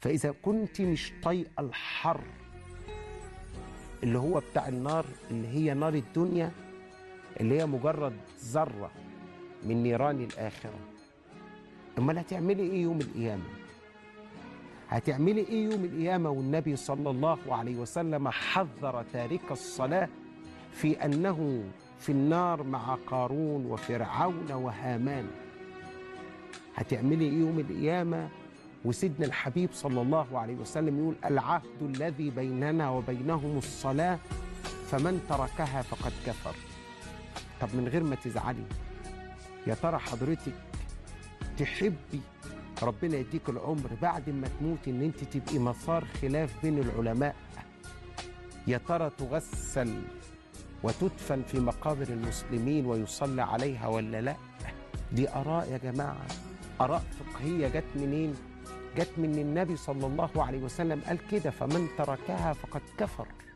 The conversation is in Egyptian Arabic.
فإذا كنت مش طايقة الحر اللي هو بتاع النار اللي هي نار الدنيا اللي هي مجرد ذرة من نيران الآخرة أمال هتعملي إيه يوم القيامة؟ هتعملي إيه يوم القيامة والنبي صلى الله عليه وسلم حذر تارك الصلاة في أنه في النار مع قارون وفرعون وهامان هتعملي إيه يوم القيامة وسيدنا الحبيب صلى الله عليه وسلم يقول العهد الذي بيننا وبينهم الصلاة فمن تركها فقد كفر طب من غير ما تزعلي يا ترى حضرتك تحبي ربنا يديك العمر بعد ما تموتي ان انت تبقي مسار خلاف بين العلماء يا ترى تغسل وتدفن في مقابر المسلمين ويصلى عليها ولا لا دي اراء يا جماعه اراء فقهيه جت منين جت من النبي صلى الله عليه وسلم قال كده فمن تركها فقد كفر